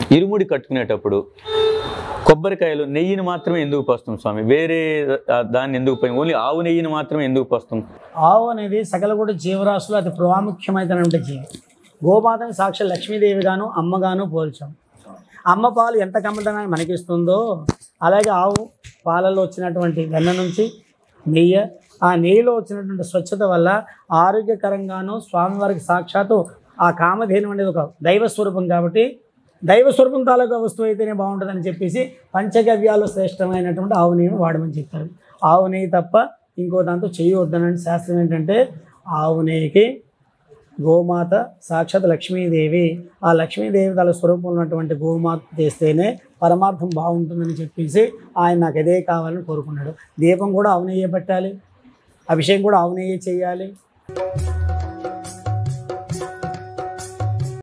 ఇరుముడి కట్టుకునేటప్పుడు కొబ్బరికాయలు నెయ్యిని మాత్రమే ఎందుకు పోస్తాం స్వామి వేరే ఆ, దాన్ని ఎందుకు పోయి ఓన్లీ ఆవు నెయ్యిని మాత్రమే ఎందుకు పోస్తాం ఆవు అనేది సకల కూడా జీవరాశులు అతి ప్రాముఖ్యమైనటువంటి జీవి గోమాతని సాక్షాత్ లక్ష్మీదేవిగాను అమ్మగాను పోల్చాం అమ్మ పాలు ఎంత కమ్మదనాన్ని మనకిస్తుందో అలాగే ఆవు పాలలో వచ్చినటువంటి వెన్న నుంచి నెయ్యి ఆ నెయ్యిలో వచ్చినటువంటి స్వచ్ఛత వల్ల ఆరోగ్యకరంగాను స్వామివారికి సాక్షాత్తు ఆ కామధేను అనేది ఒక దైవ స్వరూపం కాబట్టి దైవ స్వరూపం తాలూకా వస్తువు అయితేనే బాగుంటుందని చెప్పేసి పంచగవ్యాలు శ్రేష్టమైనటువంటి ఆవు నెయ్యిని వాడమని చెప్పారు ఆవు నెయ్యి తప్ప ఇంకో దాంతో చేయవద్దనని శాస్త్రం ఏంటంటే ఆవు నెయ్యికి గోమాత సాక్షాత్ లక్ష్మీదేవి ఆ లక్ష్మీదేవి తల స్వరూపంలో ఉన్నటువంటి గోమాత చేస్తేనే పరమార్థం బాగుంటుందని చెప్పేసి ఆయన నాకు అదే కావాలని కోరుకున్నాడు దీపం కూడా అవునయ్యే పెట్టాలి అభిషేకం కూడా అవునయ్యే చేయాలి